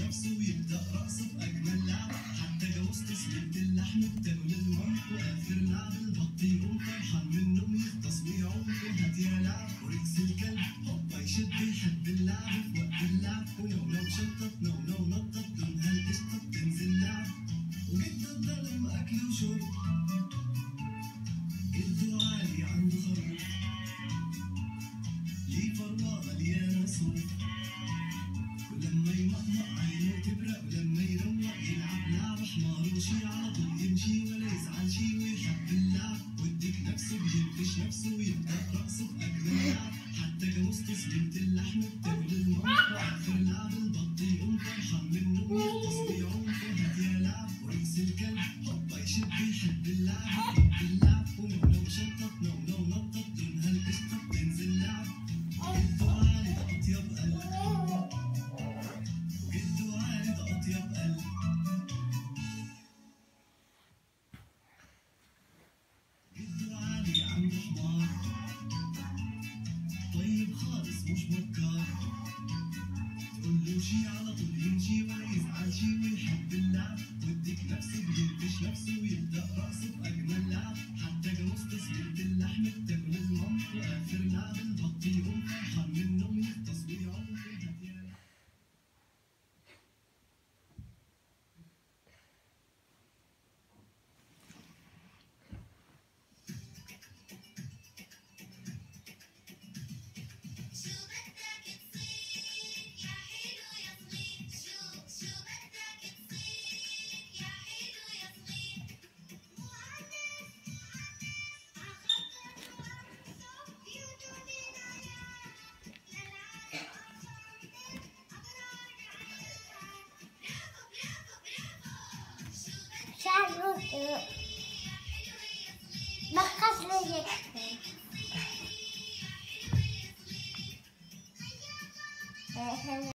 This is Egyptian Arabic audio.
نفسه ويبدأ رقصه بأجمل لعب حتى جوزته سلمت اللحم بتاكل المرق وآخر لعب البط يقوم فرحان منه ويغطس ويعوم وهات يا لعب ورجس الكلب هوبا يشد يحب اللعب في وقت اللعب ونو نو شطط نو نو نطط دون هالقشطة بتنزل لعب وجد الظلم أكل وشرب جده عالي عنده خروف ليه فروة مليانة صوف ولما يمقمق عينه تبرق ولما يروق يلعب لعب حمار وشي على طول يمشي ولا يزعل شي ويحب اللعب والديك نفسه بينفش نفسه ويبدأ رقصه بأجمل لعب حتى جاموسته سلمت اللحم بتاكل المرق وآخر لعب البط يقوم فرحان منه ويغطس ويعوم وهات يا لعب ورئيس الكلب هوبا يشد يحب اللعب يحب اللعب ونو نو شطط نو نو نطط دون هالقشطة بتنزل لعب جده عالي ده أطيب قلب جده عالي ده أطيب قلب جده عالي عنده حمار طيب خالص مش مكار تقول له شي على طول يمشي ولا يزعل شي ويحب اللعب وديك نفسه بينفش نفسه ويبدأ رقصه بأجمل لعب حتى جاموسته سلمت اللحم بتاكل المنط وآخر لعب البط يقوم فرحان منه ويغطس ويعوم ويهات يا لعب. شو بدك تصير يا حلو يا صغير شو شو بدك تصير يا حلو يا صغير مهندس عخطط وأرسم يودوني للعالم للعالم أبرار برافو برافو برافو شو بدك شعره يا حلو يا صغير نقص لي يا حلو يا صغير